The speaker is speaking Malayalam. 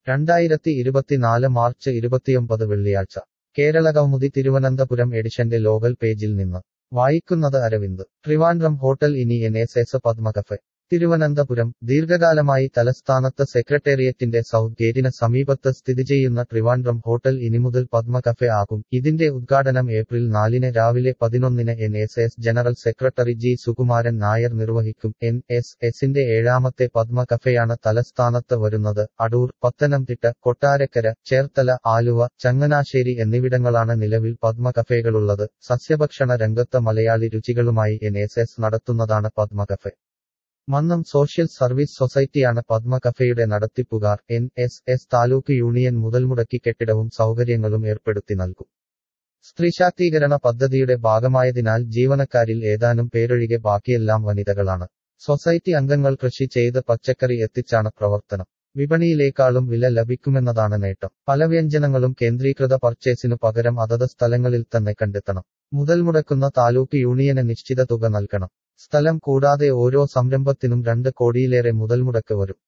രണ്ടായിരത്തി ഇരുപത്തിനാല് മാർച്ച് ഇരുപത്തിയൊമ്പത് വെള്ളിയാഴ്ച കേരളകൗമുദി തിരുവനന്തപുരം എഡിഷന്റെ ലോകൽ പേജിൽ നിന്ന് വായിക്കുന്നത് അരവിന്ദ് ട്രിവാൻഡ്രം ഹോട്ടൽ ഇനി N S S Padma cafe Thiruvananthapuram ദീർഘകാലമായി തലസ്ഥാനത്ത് സെക്രട്ടേറിയറ്റിന്റെ സൗത്ത് ഗേറ്റിന് സമീപത്ത് സ്ഥിതി ചെയ്യുന്ന ട്രിവാൻഡ്രം ഹോട്ടൽ ഇനി മുതൽ പദ്മ കഫെ ആകും ഇതിന്റെ ഉദ്ഘാടനം ഏപ്രിൽ നാലിന് രാവിലെ പതിനൊന്നിന് N S S general secretary G Sukumaran Nair നിർവഹിക്കും എൻ എസ് എസിന്റെ ഏഴാമത്തെ പദ്മ കഫെയാണ് തലസ്ഥാനത്ത് വരുന്നത് അടൂർ പത്തനംതിട്ട കൊട്ടാരക്കര ചേർത്തല ആലുവ ചങ്ങനാശ്ശേരി എന്നിവിടങ്ങളാണ് നിലവിൽ പദ്മ കഫേകളുള്ളത് സസ്യഭക്ഷണ രംഗത്ത് മലയാളി രുചികളുമായി എൻ എസ് എസ് നടത്തുന്നതാണ് Padma cafe Mannam social service സൊസൈറ്റിയാണ് പദ്മ കഫേയുടെ നടത്തിപ്പുകാർ N S S taluk union മുതൽമുടക്കി കെട്ടിടവും സൗകര്യങ്ങളും ഏർപ്പെടുത്തി നൽകും സ്ത്രീശാക്തീകരണ പദ്ധതിയുടെ ഭാഗമായതിനാൽ ജീവനക്കാരിൽ ഏതാനും പേരൊഴികെ ബാക്കിയെല്ലാം വനിതകളാണ് സൊസൈറ്റി അംഗങ്ങൾ കൃഷി ചെയ്ത് പച്ചക്കറി എത്തിച്ചാണ് പ്രവർത്തനം വിപണിയിലേക്കാളും വില ലഭിക്കുമെന്നതാണ് നേട്ടം പല വ്യഞ്ജനങ്ങളും കേന്ദ്രീകൃത പർച്ചേസിനു പകരം അതത് സ്ഥലങ്ങളിൽ തന്നെ കണ്ടെത്തണം മുതൽ മുടക്കുന്ന താലൂക്ക് യൂണിയന് നിശ്ചിത തുക നൽകണം സ്ഥലം കൂടാതെ ഓരോ സംരംഭത്തിനും രണ്ട് കോടിയിലേറെ മുതൽ മുടക്ക് വരും